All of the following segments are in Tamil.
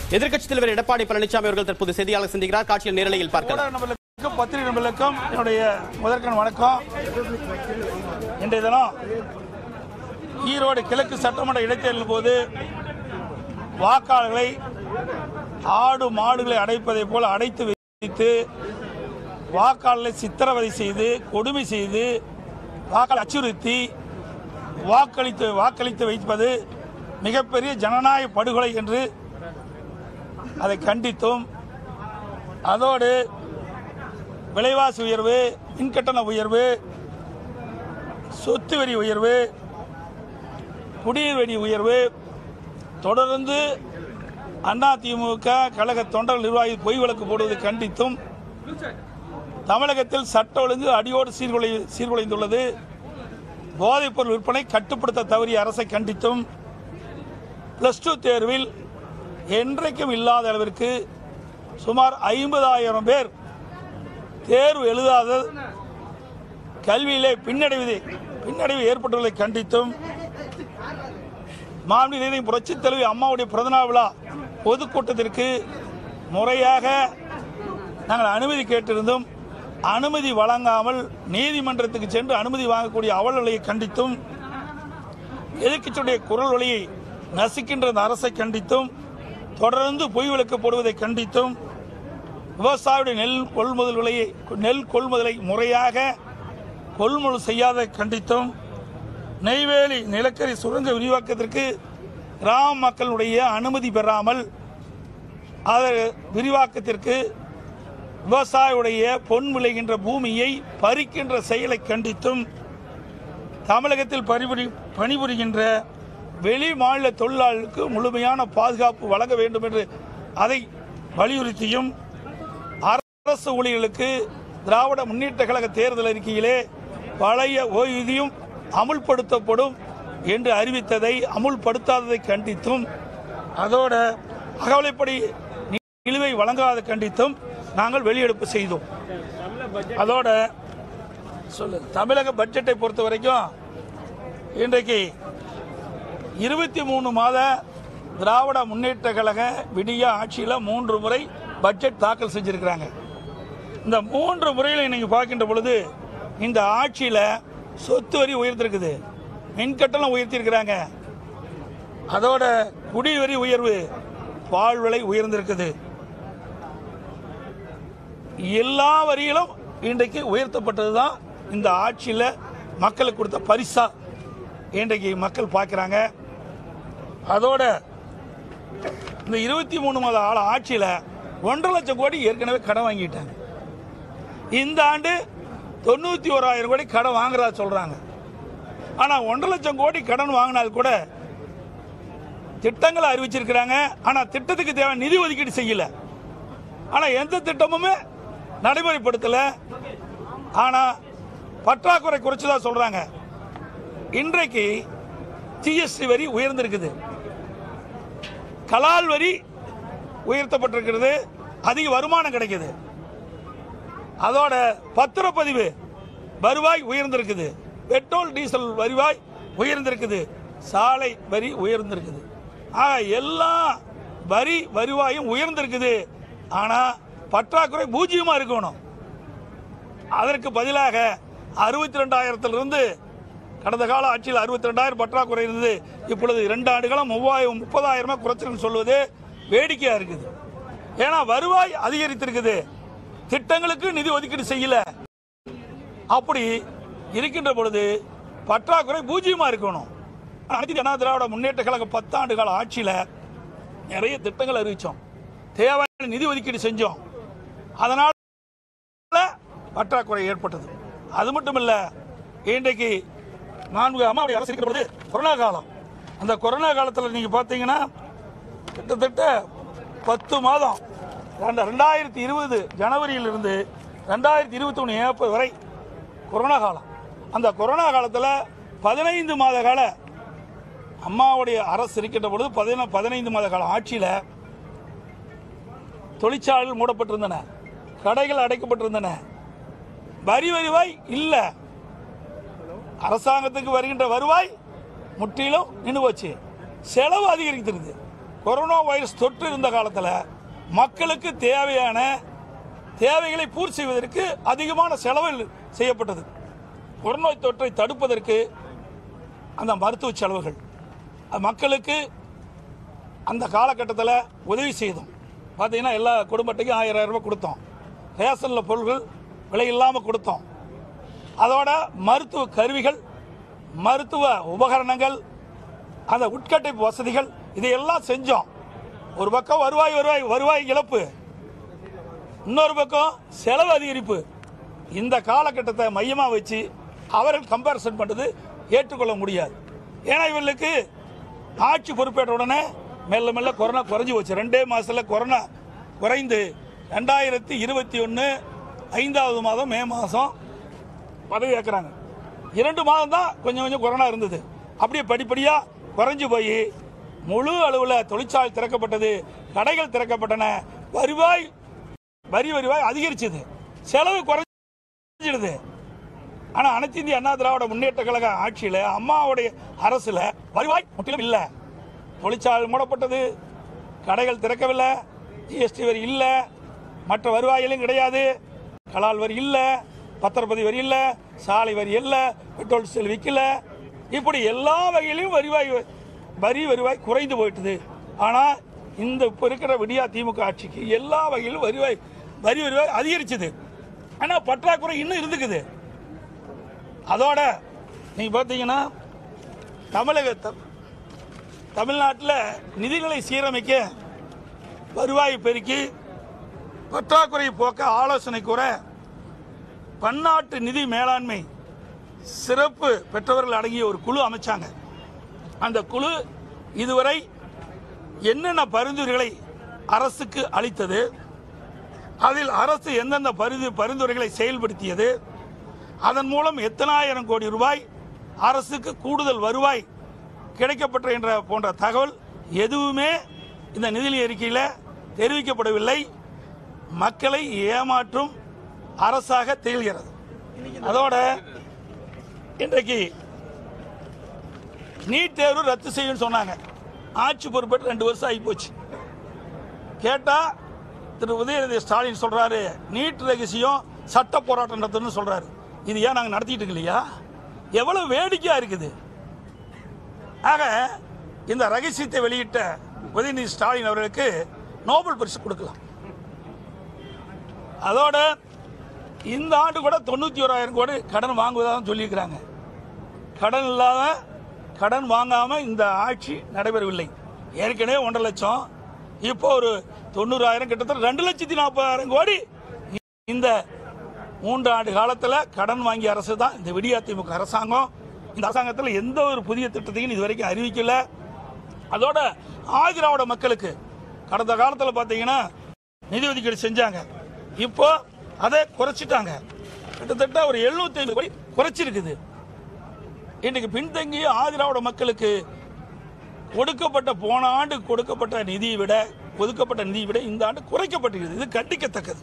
எதிர்க்கட்சித் தலைவர் எடப்பாடி பழனிசாமி அவர்கள் தற்போது செய்தியாளர் சந்திக்கிறார் காட்சியில் நேரலையில் பார்க்கலாம் ஊடக நண்பர்களுக்கும் பத்திரிகை நண்பர்களுக்கும் என்னுடைய முதற்கண் வணக்கம் இன்றைய தினம் ஈரோடு கிழக்கு சட்டமன்ற இடைத்தேர்தலின் போது வாக்காளர்களை ஆடு மாடுகளை அடைப்பதை போல அடைத்து வைத்து வாக்காளர்களை சித்திரவதை செய்து கொடுமை செய்து வாக்காளர் அச்சுறுத்தி வாக்களித்து வாக்களித்து வைப்பது மிகப்பெரிய ஜனநாயக படுகொலை என்று அதை கண்டித்தும் அதோடு விலைவாசி உயர்வு மின்கட்டண உயர்வு சொத்து வரி உயர்வு குடிநீர் வரி உயர்வு தொடர்ந்து அதிமுக கழக தொண்டர்கள் நிர்வாகி பொய் வழக்கு போடுவதை கண்டித்தும் தமிழகத்தில் சட்ட ஒழுங்கு அடியோடு சீர்குலை சீர்குலைந்துள்ளது போதைப்பொருள் விற்பனை கட்டுப்படுத்த தவறிய அரசை கண்டித்தும் பிளஸ் டூ தேர்வில் என்றைக்கும் இல்லாத அளவிற்கு சுமார் ஐம்பதாயிரம் பேர் தேர்வு எழுதாத கல்வியிலே பின்னடைவு பின்னடைவு ஏற்பட்டுள்ளதை கண்டித்தும் மாநில புரட்சி தலைவி அம்மாவுடைய பிறந்தநாள் விழா பொதுக்கூட்டத்திற்கு முறையாக நாங்கள் அனுமதி கேட்டிருந்தும் அனுமதி வழங்காமல் நீதிமன்றத்துக்கு சென்று அனுமதி வாங்கக்கூடிய அவலநிலையை கண்டித்தும் எதிர்க்கட்சியுடைய குரல் வழியை நசுக்கின்ற அந்த அரசை கண்டித்தும் தொடர்ந்து பொய் விளக்கு போடுவதை கண்டித்தும் விவசாயியுடைய நெல் கொள்முதல் விலையை நெல் கொள்முதலை முறையாக கொள்முதல் செய்யாத கண்டித்தும் நெய்வேலி நிலக்கரி சுரங்க விரிவாக்கத்திற்கு கிராம மக்களுடைய அனுமதி பெறாமல் அது விரிவாக்கத்திற்கு விவசாயியுடைய பொன் விளைகின்ற பூமியை பறிக்கின்ற செயலை கண்டித்தும் தமிழகத்தில் பணிபுரி பணிபுரிகின்ற வெளி மாநில தொழிலாளர்களுக்கு முழுமையான பாதுகாப்பு வழங்க வேண்டும் என்று அதை வலியுறுத்தியும் அரசு ஊழியர்களுக்கு திராவிட முன்னேற்ற கழக தேர்தல் அறிக்கையிலே பழைய ஓய்வூதியம் அமுல்படுத்தப்படும் என்று அறிவித்ததை அமுல்படுத்தாததை கண்டித்தும் அதோட அகவலைப்படி நிலுவை வழங்காத கண்டித்தும் நாங்கள் வெளியெடுப்பு செய்தோம் அதோட சொல்லு தமிழக பட்ஜெட்டை பொறுத்த வரைக்கும் இன்றைக்கு இருபத்தி மூணு மாத திராவிட முன்னேற்ற கழக விடிய ஆட்சியில் மூன்று முறை பட்ஜெட் தாக்கல் செஞ்சிருக்கிறாங்க இந்த மூன்று முறையில் நீங்க பார்க்கின்ற பொழுது இந்த ஆட்சியில் சொத்து வரி உயர்ந்திருக்குது மின்கட்டணம் உயர்த்தியிருக்கிறாங்க அதோட குடி வரி உயர்வு பால் விலை உயர்ந்திருக்குது எல்லா வரியிலும் இன்றைக்கு உயர்த்தப்பட்டது தான் இந்த ஆட்சியில் மக்களுக்கு கொடுத்த பரிசா இன்றைக்கு மக்கள் பார்க்குறாங்க அதோட இந்த இருபத்தி மூணு மாத ஆள ஆட்சியில் ஒன்றரை லட்சம் கோடி ஏற்கனவே கடன் வாங்கிட்டாங்க இந்த ஆண்டு தொண்ணூற்றி ஓராயிரம் கோடி கடன் வாங்குறதா சொல்கிறாங்க ஆனால் ஒன்றரை லட்சம் கோடி கடன் வாங்கினால் கூட திட்டங்களை அறிவிச்சிருக்கிறாங்க ஆனால் திட்டத்துக்கு தேவை நிதி ஒதுக்கீடு செய்யல ஆனால் எந்த திட்டமுமே நடைமுறைப்படுத்தலை ஆனால் பற்றாக்குறை குறைச்சதா சொல்றாங்க இன்றைக்கு ஜிஎஸ்டி வரி உயர்ந்திருக்குது கலால் வரி உயர்த்தப்பட்டிருக்கிறது அதிக வருமானம் கிடைக்குது அதோட பத்திரப்பதிவு வருவாய் உயர்ந்திருக்குது பெட்ரோல் டீசல் வருவாய் உயர்ந்திருக்குது சாலை வரி உயர்ந்திருக்குது ஆக எல்லா வரி வருவாயும் உயர்ந்திருக்குது ஆனா பற்றாக்குறை பூஜ்ஜியமா இருக்கணும் அதற்கு பதிலாக அறுபத்தி ரெண்டாயிரத்திலிருந்து கடந்த கால ஆட்சியில் அறுபத்தி ரெண்டாயிரம் பற்றாக்குறை இருந்தது இப்பொழுது இரண்டு ஆண்டுகளும் மூவாயிரம் முப்பதாயிரமா குறைச்சிருன்னு சொல்வது வேடிக்கையா இருக்குது ஏன்னா வருவாய் அதிகரித்திருக்குது திட்டங்களுக்கு நிதி ஒதுக்கீடு செய்யல அப்படி இருக்கின்ற பொழுது பற்றாக்குறை பூஜ்ஜியமா இருக்கணும் அனைத்து அண்ணா திராவிட முன்னேற்ற கழக பத்தாண்டு கால ஆட்சியில நிறைய திட்டங்கள் அறிவிச்சோம் தேவையான நிதி ஒதுக்கீடு செஞ்சோம் அதனால பற்றாக்குறை ஏற்பட்டது அது மட்டும் இல்ல இன்றைக்கு நான்கு அம்மாவுடைய அரசு இருக்கிற பொழுது கொரோனா காலம் அந்த கொரோனா காலத்தில் நீங்க பார்த்தீங்கன்னா கிட்டத்தட்ட பத்து மாதம் ரெண்ட- ரெண்டாயிரத்தி இருபது ஜனவரியிலிருந்து ரெண்டாயிரத்தி இருபத்தி ஒன்று ஏப்ரல் வரை கொரோனா காலம் அந்த கொரோனா காலத்தில் பதினைந்து மாத கால அம்மாவுடைய அரசு இருக்கின்ற பொழுது பதின பதினைந்து மாத கால ஆட்சியில் தொழிற்சாலைகள் மூடப்பட்டிருந்தன கடைகள் அடைக்கப்பட்டிருந்தன வரி வருவாய் இல்ல அரசாங்கத்துக்கு வருகின்ற வருவாய் முற்றிலும் நின்று போச்சு செலவு அதிகரித்திருது கொரோனா வைரஸ் தொற்று இருந்த காலத்தில் மக்களுக்கு தேவையான தேவைகளை பூர்த்தி செய்வதற்கு அதிகமான செலவு செய்யப்பட்டது கொரோனா தொற்றை தடுப்பதற்கு அந்த மருத்துவ செலவுகள் அது மக்களுக்கு அந்த காலகட்டத்தில் உதவி செய்தோம் பார்த்தீங்கன்னா எல்லா குடும்பத்துக்கும் ஆயிரம் ஆயிரம் ரூபாய் கொடுத்தோம் ரேஷனில் பொருள்கள் விலை இல்லாமல் கொடுத்தோம் அதோட மருத்துவ கருவிகள் மருத்துவ உபகரணங்கள் அந்த உட்கட்டமைப்பு வசதிகள் இதையெல்லாம் செஞ்சோம் ஒரு பக்கம் வருவாய் வருவாய் வருவாய் இழப்பு இன்னொரு பக்கம் செலவு அதிகரிப்பு இந்த காலகட்டத்தை மையமாக வச்சு அவர்கள் கம்பேரிசன் பண்ணுறது ஏற்றுக்கொள்ள முடியாது ஏன்னா இவர்களுக்கு ஆட்சி பொறுப்பேற்ற உடனே மெல்ல மெல்ல கொரோனா குறைஞ்சி போச்சு ரெண்டே மாசத்துல கொரோனா குறைந்து ரெண்டாயிரத்தி இருபத்தி ஒன்று ஐந்தாவது மாதம் மே மாதம் பதவி ஏற்கிறாங்க இரண்டு மாதம் தான் கொஞ்சம் கொஞ்சம் கொரோனா இருந்தது அப்படியே படிப்படியாக குறைஞ்சு போய் முழு அளவில் தொழிற்சாலை திறக்கப்பட்டது கடைகள் திறக்கப்பட்டன வருவாய் வரி வருவாய் அதிகரிச்சது செலவு குறைஞ்சிடுது ஆனா அனைத்து இந்திய அண்ணா திராவிட முன்னேற்ற கழக ஆட்சியில அம்மாவுடைய அரசுல வருவாய் முற்றிலும் இல்ல தொழிற்சாலை மூடப்பட்டது கடைகள் திறக்கவில்லை ஜிஎஸ்டி வரி இல்ல மற்ற வருவாயிலும் கிடையாது கலால் வரி இல்ல பத்திரப்பதி வரி இல்ல சாலை வரி இல்ல பெட்ரோல் டீசல் விற்கல இப்படி எல்லா வகையிலும் வருவாய் வரி வருவாய் குறைந்து போயிட்டுது ஆனா இந்த இப்ப இருக்கிற விடியா திமுக ஆட்சிக்கு எல்லா வகையிலும் வருவாய் வரி வருவாய் அதிகரிச்சது ஆனா பற்றாக்குறை இன்னும் இருந்துக்குது அதோட நீங்க பார்த்தீங்கன்னா தமிழக த- தமிழ்நாட்டில் நிதிகளை சீரமைக்க வருவாய் பெருக்கி பற்றாக்குறை போக்க ஆலோசனை கூற பன்னாட்டு நிதி மேலாண்மை சிறப்பு பெற்றவர்கள் அடங்கிய ஒரு குழு அமைச்சாங்க அந்த குழு இதுவரை என்னென்ன பரிந்துரைகளை அரசுக்கு அளித்தது அதில் அரசு எந்தெந்த பரிந்து பரிந்துரைகளை செயல்படுத்தியது அதன் மூலம் எத்தனாயிரம் கோடி ரூபாய் அரசுக்கு கூடுதல் வருவாய் கிடைக்கப்பட்ட என்ற போன்ற தகவல் எதுவுமே இந்த நிதி அறிக்கையில் தெரிவிக்கப்படவில்லை மக்களை ஏமாற்றும் அரசாக திகழ்கிறது அதோட இன்றைக்கு நீட் தேர்வு ரத்து செய்யும் சொன்னாங்க ஆட்சி பொறுப்பேற்று ரெண்டு வருஷம் ஆகி போச்சு கேட்டா திரு உதயநிதி ஸ்டாலின் சொல்றாரு நீட் ரகசியம் சட்ட போராட்டம் நடத்தணும்னு சொல்றாரு இது ஏன் நாங்க நடத்திட்டு இருக்கு இல்லையா எவ்வளவு வேடிக்கையா இருக்குது ஆக இந்த ரகசியத்தை வெளியிட்ட உதயநிதி ஸ்டாலின் அவர்களுக்கு நோபல் பரிசு கொடுக்கலாம் அதோட இந்த ஆண்டு கூட தொண்ணூத்தி ஓராயிரம் கோடி கடன் வாங்குவதாக சொல்லியிருக்கிறாங்க கடன் இல்லாத கடன் வாங்காம இந்த ஆட்சி நடைபெறவில்லை ஏற்கனவே ஒன்றரை லட்சம் இப்போ ஒரு தொண்ணூறாயிரம் கிட்டத்தட்ட ரெண்டு லட்சத்தி நாற்பதாயிரம் கோடி இந்த மூன்று ஆண்டு காலத்துல கடன் வாங்கிய அரசு தான் இந்த விடியா திமுக அரசாங்கம் இந்த அரசாங்கத்தில் எந்த ஒரு புதிய திட்டத்தையும் இதுவரைக்கும் அறிவிக்கல அதோட ஆதிராவிட மக்களுக்கு கடந்த காலத்தில் பார்த்தீங்கன்னா நிதி ஒதுக்கீடு செஞ்சாங்க இப்போ அதை குறைச்சிட்டாங்க கிட்டத்தட்ட ஒரு 750 கோடி குறைச்சிருக்குது இன்னைக்கு பின்தங்கிய ஆதிராவிட மக்களுக்கு கொடுக்கப்பட்ட போன ஆண்டு கொடுக்கப்பட்ட நிதியை விட ஒதுக்கப்பட்ட நிதியை விட இந்த ஆண்டு குறைக்கப்பட்டிருக்கிறது இது கண்டிக்கத்தக்கது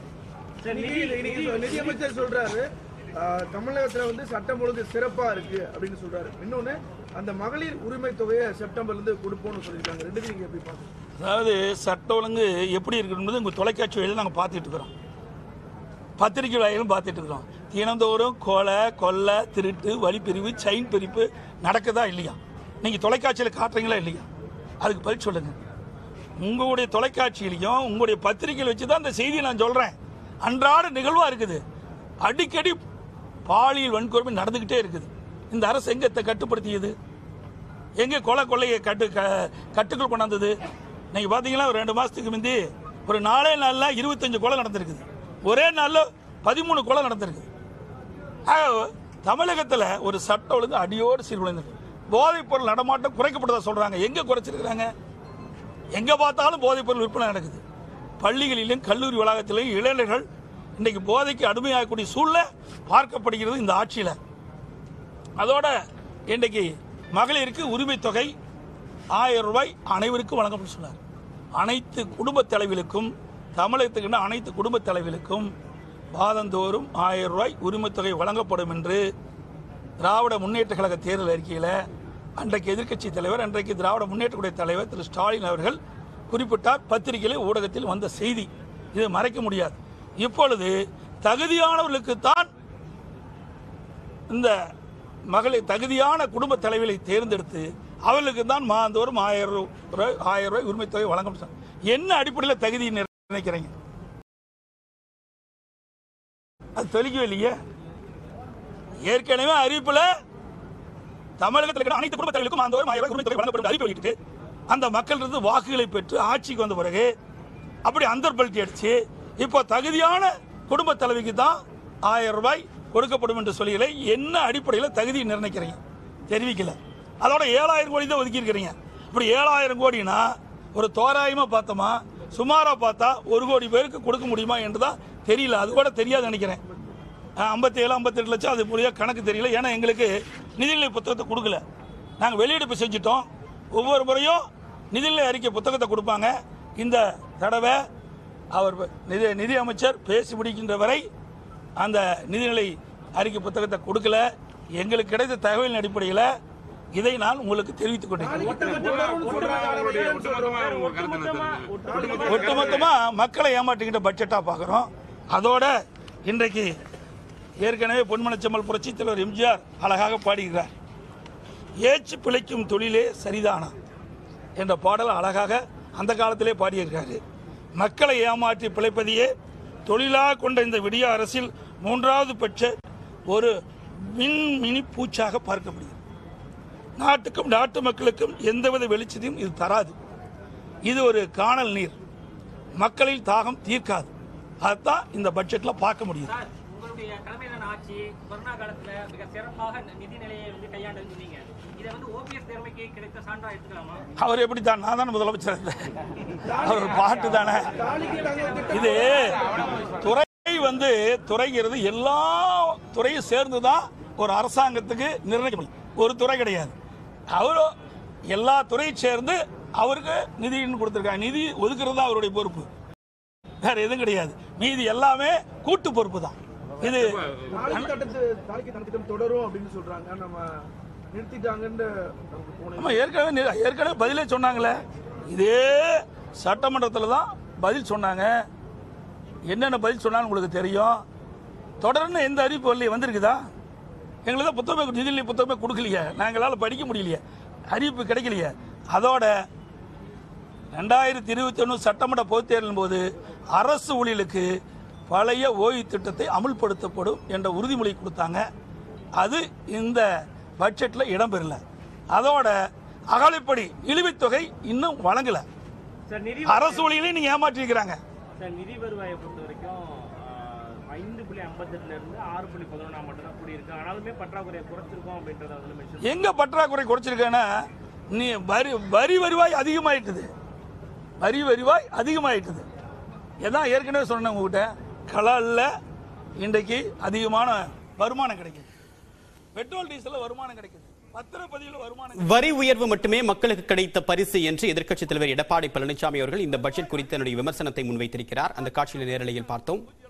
நிதி நிதி- நிதியமைச்சர் சொல்றாரு ஆஹ், தமிழகத்துல வந்து சட்டம் ஒழுங்கு சிறப்பா இருக்கு அப்படின்னு சொல்றாரு இன்னொன்னு அந்த மகளிர் உரிமை தொகையை செப்டம்பர்ல இருந்து கொடுப்போம்னு சொல்லியிருக்காங்க ரெண்டுத்தையும் நீங்க எப்படி பாக்குறீங்க அதாவது சட்ட ஒழுங்கு எப்படி இருக்குன்றது உங்க தொலைக்காட்சி வழியில் நாங்கள் பார்த்துட்டு இருக்கிறோம் பத்திரிகை வழியிலும் பார்த்துட்டு இருக்கிறோம் தினந்தோறும் கொலை கொள்ளை திருட்டு வழிப்பிரிவு செயின் பிரிப்பு நடக்குதா இல்லையா நீங்க தொலைக்காட்சியில் காட்டுறீங்களா இல்லையா அதுக்கு பதில் சொல்லுங்க உங்களுடைய தொலைக்காட்சியிலையும் உங்களுடைய பத்திரிகையில் வச்சு தான் இந்த செய்தியை நான் சொல்றேன் அன்றாட நிகழ்வா இருக்குது அடிக்கடி பாலியல் வன்கொடுமை நடந்துகிட்டே இருக்குது இந்த அரசு எங்க இதை கட்டுப்படுத்தியது எங்க கொலை கொள்ளையை கட்டு க- கட்டுக்குள் கொண்டாந்தது நீங்க பாத்தீங்களா ஒரு ரெண்டு மாசத்துக்கு முந்தி ஒரு நாலே நாள்ல இருபத்தஞ்சு கொலை நடந்திருக்குது ஒரே நாள்ல பதிமூணு கொலை நடந்திருக்குது ஆக, தமிழகத்துல ஒரு சட்ட ஒழுங்கு அடியோடு சீர்குலைந்தது போதைப் பொருள் நடமாட்டம் குறைக்கப்பட்டதா சொல்றாங்க எங்க குறைச்சிருக்கிறாங்க எங்க பார்த்தாலும் போதைப் பொருள் விற்பனை நடக்குது பள்ளிகளிலும் கல்லூரி வளாகத்திலும் இளைஞர்கள் இன்னைக்கு போதைக்கு அடிமையாகக்கூடிய சூழ்நிலை பார்க்கப்படுகிறது இந்த ஆட்சியில அதோட இன்றைக்கு மகளிருக்கு உரிமை தொகை ஆயிரம் ரூபாய் அனைவருக்கும் வழங்கப்படும் சொன்னார் அனைத்து குடும்ப தலைவிகளுக்கும் தமிழகத்துக்கு அனைத்து குடும்ப தலைவிகளுக்கும் மாதந்தோறும் ஆயிரம் ரூபாய் உரிமை தொகை வழங்கப்படும் என்று திராவிட முன்னேற்ற கழக தேர்தல் அறிக்கையில் அன்றைக்கு எதிர்க்கட்சி தலைவர் அன்றைக்கு திராவிட முன்னேற்றக்கூடிய தலைவர் திரு ஸ்டாலின் அவர்கள் குறிப்பிட்டார் பத்திரிகையிலே ஊடகத்தில் வந்த செய்தி இதை மறைக்க முடியாது இப்பொழுது தகுதியானவர்களுக்குத்தான் இந்த மகளிர் தகுதியான குடும்ப தலைவர்களை தேர்ந்தெடுத்து அவர்களுக்கு தான் மாதந்தோறும் ஆயிரம் ரூபாய் ஆயிரம் ரூபாய் உரிமை தொகை வழங்க முடியும். என்ன அடிப்படையில் தகுதி நிர்ணயிக்கிறீங்க அது தெளிக்கவே இல்லையே ஏற்கனவே அறிவிப்புல தமிழகத்தில் இருக்கிற அனைத்து குடும்ப தலைவர்களுக்கும் ஆந்தோறும் ஆயிரம் ரூபாய் உரிமை தொகை வழங்கப்படும் அறிவிப்பு வெளியிட்டு அந்த மக்கள் இருந்து வாக்குகளை பெற்று ஆட்சிக்கு வந்த பிறகு அப்படி அந்தர்பல்ட்டி அடிச்சு இப்போ தகுதியான குடும்ப தலைவிக்கு தான் ஆயிரம் ரூபாய் கொடுக்கப்படும் என்று சொல்லிகளை என்ன அடிப்படையில் தகுதி நிர்ணயிக்கிறீங்க தெரிவிக்கல அதோட ஏழாயிரம் கோடி தான் ஒதுக்கி இருக்கிறீங்க இப்படி ஏழாயிரம் கோடினா ஒரு தோராயமா பார்த்தோமா சுமாரா பார்த்தா ஒரு கோடி பேருக்கு கொடுக்க முடியுமா என்று தான் தெரியல அது கூட தெரியாது நினைக்கிறேன் ஐம்பத்தி ஏழு ஐம்பத்தெட்டு லட்சம் அது முடிய கணக்கு தெரியல ஏன்னா எங்களுக்கு நிதிநிலை புத்தகத்தை கொடுக்கல நாங்கள் வெளியீடு செஞ்சிட்டோம் ஒவ்வொரு முறையும் நிதிநிலை அறிக்கை புத்தகத்தை கொடுப்பாங்க இந்த தடவை அவர் நிதி நிதி அமைச்சர் பேசி முடிக்கின்ற வரை அந்த நிதிநிலை அறிக்கை புத்தகத்தை கொடுக்கல எங்களுக்கு கிடைத்த தகவலின் அடிப்படையில் இதை நான் உங்களுக்கு தெரிவித்துக் கொண்டேன் ஒட்டுமொத்தமா மக்களை ஏமாற்றிக்கிட்ட பட்ஜெட்டா பார்க்குறோம் அதோட இன்றைக்கு ஏற்கனவே பொன்மனச்செம்மல் புரட்சி தலைவர் எம்ஜிஆர் அழகாக பாடுகிறார் ஏச்சு பிழைக்கும் தொழிலே சரிதானா என்ற பாடல் அழகாக அந்த காலத்திலே பாடியிருக்காரு மக்களை ஏமாற்றி பிழைப்பதையே தொழிலாக கொண்ட இந்த விடிய அரசில் மூன்றாவது பட்ச ஒரு மின்மினி பூச்சாக பார்க்க முடியும் நாட்டுக்கும் நாட்டு மக்களுக்கும் எந்தவித வெளிச்சத்தையும் இது தராது இது ஒரு காணல் நீர் மக்களின் தாகம் தீர்க்காது அதுதான் இந்த பட்ஜெட்ல பார்க்க முடியுது சார் உங்களுடைய தலைமையிலான ஆட்சி கொரோனா காலத்துல மிக சிறப்பாக நிதி நிலையை வந்து கையாண்டு சொன்னீங்க இதை வந்து ஓபிஎஸ் திறமைக்கு கிடைத்த சான்றா எடுத்துக்கலாமா அவர் எப்படி தான் நான் தான் முதலமைச்சர் இருந்தேன் அவர் ஒரு பாட்டு தானே இது துறை வந்து துறைங்கிறது எல்லா துறையும் சேர்ந்து தான் ஒரு அரசாங்கத்துக்கு நிர்ணயிக்க முடியும் ஒரு துறை கிடையாது அவரு எல்லா துறையும் சேர்ந்து அவருக்கு நிதின்னு கொடுத்துருக்காங்க நிதி ஒதுக்குறது தான் அவருடைய பொறுப்பு வேற எதுவும் கிடையாது மீதி எல்லாமே கூட்டு பொறுப்பு தான் இது நாளைக்கு தட்டத்து நாளைக்கு தட்டத்திட்டம் தொடரும் அப்படின்னு சொல்றாங்க நம்ம நிறுத்திட்டாங்கன்னு நமக்கு போன ஆமா ஏற்கனவே நி- ஏற்கனவே பதிலே சொன்னாங்களே இதே சட்டமன்றத்தில் தான் பதில் சொன்னாங்க என்னென்ன பதில் சொன்னான்னு உங்களுக்கு தெரியும் தொடர்ந்து எந்த அறிவிப்பு வரலையே வந்திருக்குதா எங்களுக்கு தான் புத்தகமே நிதிநிலை புத்தகமே கொடுக்கலையே நாங்களால் படிக்க முடியலையே அறிவிப்பு கிடைக்கலையே அதோட ரெண்டாயிரத்தி இருபத்தி ஒன்று சட்டமன்ற பொதுத் தேர்தலின் போது அரசு ஊழியர்களுக்கு பழைய ஓய்வு திட்டத்தை அமுல்படுத்தப்படும் என்ற உறுதிமொழி கொடுத்தாங்க அது இந்த பட்ஜெட்டில் இடம்பெறல அதோட அகலைப்படி இழிவுத் தொகை இன்னும் வழங்கல சார் நிதி அரசு ஊழியர்களையும் நீங்க ஏமாற்றிருக்கிறாங்க சார் நிதி வருவாயை பொறுத்த வரைக்கும் ஆஹ், ஐந்து புள்ளி ஐம்பத்தெட்டுல இருந்து ஆறு புள்ளி பதினொன்றா மட்டும் தான் கூடியிருக்கு ஆனாலுமே பற்றாக்குறையை குறைச்சிருக்கோம் அப்படின்றத வந்து மென்ஷன் எங்க பற்றாக்குறை குறைச்சிருக்கேன்னா நீ வரி வரி வருவாய் அதிகமாயிட்டுது வரி வருவாய் அதிகமாயிட்டுது எதான் ஏற்கனவே சொன்னேன் உங்ககிட்ட கலால்ல இன்றைக்கு அதிகமான வருமானம் கிடைக்குது பெட்ரோல் டீசல்ல வருமானம் கிடைக்குது பத்திரப்பதிவுல வருமானம் கிடைக்குது. வரி உயர்வு மட்டுமே மக்களுக்கு கிடைத்த பரிசு என்று எதிர்க்கட்சித் தலைவர் எடப்பாடி பழனிசாமி அவர்கள் இந்த பட்ஜெட் குறித்து தன்னுடைய விமர்சனத்தை முன்வைத்திருக்கிறார் அந்த காட்சியில் நேரலையில் பார்த்தோம்